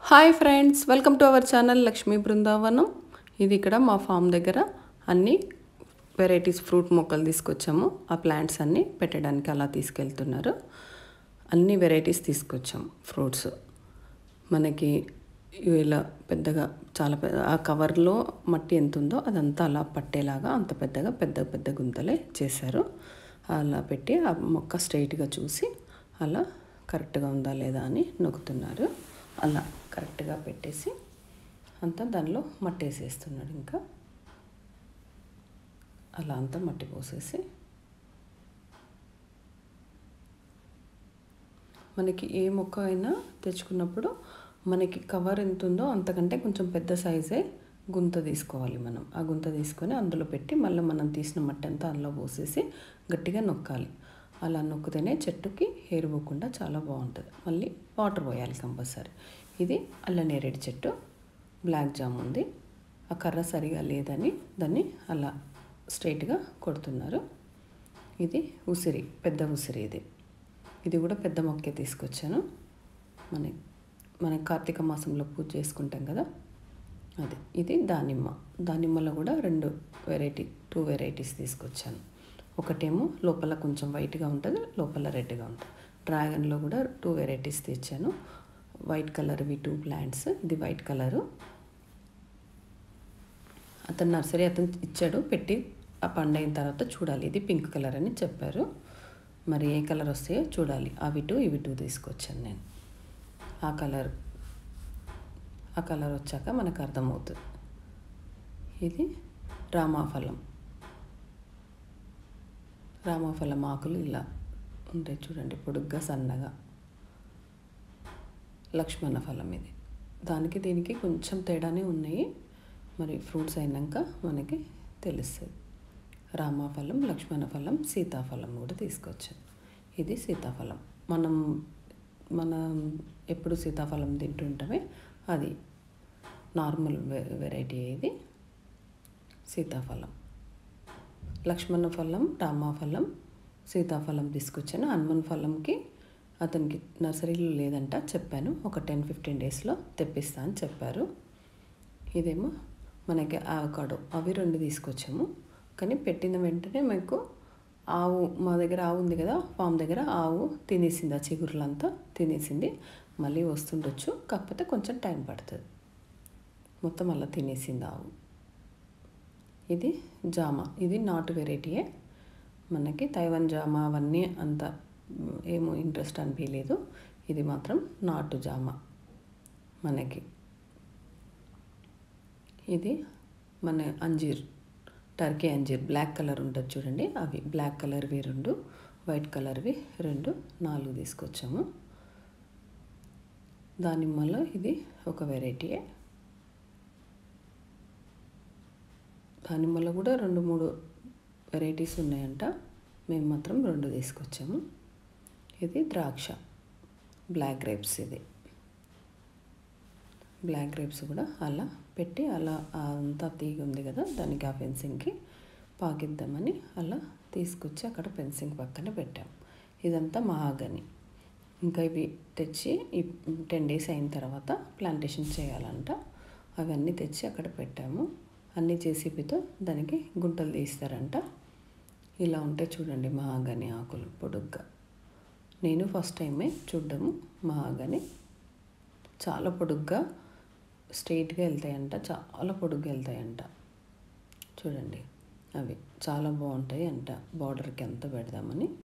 hi friends welcome to our channel Lakshmi Brindavanam ఇది ఇక్కడ మా ఫామ్ దగ్గర అన్ని వెరైటీస్ ఫ్రూట్ మొక్కలు తీసుకొచ్చాము ఆ ప్లాంట్స్ అన్నీ పెట్టడానికి అలా తీసుకెళ్తున్నారు అన్ని వెరైటీస్ తీసుకొచ్చాం ఫ్రూట్స్ మనకి ఇలా పెద్దగా చాలా పెద్ద ఆ కవర్లో మట్టి ఎంత ఉందో అదంతా అలా పట్టేలాగా అంత పెద్దగా పెద్ద పెద్ద గుంతలే చేశారు అలా పెట్టి ఆ మొక్క స్ట్రైట్గా చూసి అలా కరెక్ట్గా ఉందా లేదా అని నొక్కుతున్నారు అలా కరెక్ట్గా పెట్టేసి అంతా దానిలో మట్టి వేసేస్తున్నాడు ఇంకా అలా అంతా మట్టి పోసేసి మనకి ఏ మొక్క అయినా తెచ్చుకున్నప్పుడు మనకి కవర్ ఎంత ఉందో అంతకంటే కొంచెం పెద్ద సైజే గుంత తీసుకోవాలి మనం ఆ గుంత తీసుకొని అందులో పెట్టి మళ్ళీ మనం తీసిన మట్టి అంతా అందులో పోసేసి గట్టిగా నొక్కాలి అలా నొక్కితేనే చెట్టుకి ఏరుపోకుండా చాలా బాగుంటుంది మళ్ళీ వాటర్ పోయాలి కంపల్సరీ ఇది అల్లనేరేడు చెట్టు బ్లాక్ జామ్ ఉంది ఆ కర్ర సరిగా లేదని దాన్ని అలా స్ట్రైట్గా కొడుతున్నారు ఇది ఉసిరి పెద్ద ఉసిరి ఇది ఇది కూడా పెద్ద మొక్కే తీసుకొచ్చాను మన మన కార్తీక మాసంలో పూజ చేసుకుంటాం కదా అది ఇది దానిమ్మ దానిమ్మలో కూడా రెండు వెరైటీ టూ వెరైటీస్ తీసుకొచ్చాను ఒకటేమో లోపల కొంచెం వైట్గా ఉంటుంది లోపల రెడ్గా ఉంటుంది డ్రాగన్లో కూడా టూ వెరైటీస్ తెచ్చాను వైట్ కలర్వి టూ ప్లాంట్స్ ఇది వైట్ కలరు అతను నర్సరీ అతను ఇచ్చాడు పెట్టి ఆ పండైన తర్వాత చూడాలి ఇది పింక్ కలర్ అని చెప్పారు మరి ఏ కలర్ వస్తాయో చూడాలి అవి టూ ఇవి టూ తీసుకొచ్చాను నేను ఆ కలర్ ఆ కలర్ వచ్చాక మనకు అర్థమవుతుంది ఇది రామాఫలం రామాఫలం ఆకులు ఇలా ఉంటాయి చూడండి పొడుగ్గా సన్నగా లక్ష్మణ ఫలం ఇది దానికి దీనికి కొంచెం తేడానే ఉన్నాయి మరి ఫ్రూట్స్ అయినాక మనకి తెలుస్తుంది రామాఫలం లక్ష్మణ ఫలం సీతాఫలం కూడా తీసుకొచ్చాను ఇది సీతాఫలం మనం మనం ఎప్పుడు సీతాఫలం తింటుంటామే అది నార్మల్ వెరైటీ ఇది సీతాఫలం లక్ష్మణ ఫలం రామాఫలం సీతాఫలం తీసుకొచ్చాను హనుమన్ ఫలంకి అతనికి నర్సరీలో లేదంట చెప్పాను ఒక టెన్ ఫిఫ్టీన్ డేస్లో తెప్పిస్తా అని చెప్పారు ఇదేమో మనకి ఆవకాడో అవి రెండు తీసుకొచ్చాము కానీ పెట్టిన వెంటనే మీకు ఆవు మా దగ్గర ఆవు ఉంది కదా ఫామ్ దగ్గర ఆవు తినేసింది ఆ చిగురులంతా తినేసింది మళ్ళీ వస్తుండొచ్చు కాకపోతే కొంచెం టైం పడుతుంది మొత్తం అలా తినేసింది ఆవు ఇది జామ ఇది నాటు వెరైటీయే మనకి తైవాన్ జామ అవన్నీ అంత ఏమో ఇంట్రెస్ట్ అనిపించలేదు ఇది మాత్రం నాటు జామ మనకి ఇది మన అంజీర్ టర్కీ అంజీర్ బ్లాక్ కలర్ ఉంటుంది చూడండి అవి బ్లాక్ కలర్వి రెండు వైట్ కలర్వి రెండు నాలుగు తీసుకొచ్చాము దానిమ్మలో ఇది ఒక వెరైటీయే దానిమ్మలో కూడా రెండు మూడు వెరైటీస్ ఉన్నాయంట మేము మాత్రం రెండు తీసుకొచ్చాము ఇది ద్రాక్ష బ్లాక్ గ్రేప్స్ ఇది బ్లాక్ గ్రేప్స్ కూడా అలా పెట్టి అలా అంతా తీగ ఉంది కదా దానికి ఆ ఫెన్సింగ్కి పాకిద్దామని అలా తీసుకొచ్చి అక్కడ ఫెన్సింగ్ పక్కన పెట్టాం ఇదంతా మహాగని ఇంకా ఇవి తెచ్చి ఈ టెన్ డేస్ అయిన తర్వాత ప్లాంటేషన్ చేయాలంట అవన్నీ తెచ్చి అక్కడ పెట్టాము అన్ని జేసీబీతో దానికి గుంటలు తీస్తారంట ఇలా ఉంటే చూడండి మహాగని ఆకులు పొడుగ్గా నేను ఫస్ట్ టైమే చూడ్డము మహాగని చాలా పొడుగ్గా స్ట్రైట్గా వెళ్తాయంట చాలా పొడుగ్గా వెళ్తాయంట చూడండి అవి చాలా బాగుంటాయి అంట బార్డర్కి అంత పెడదామని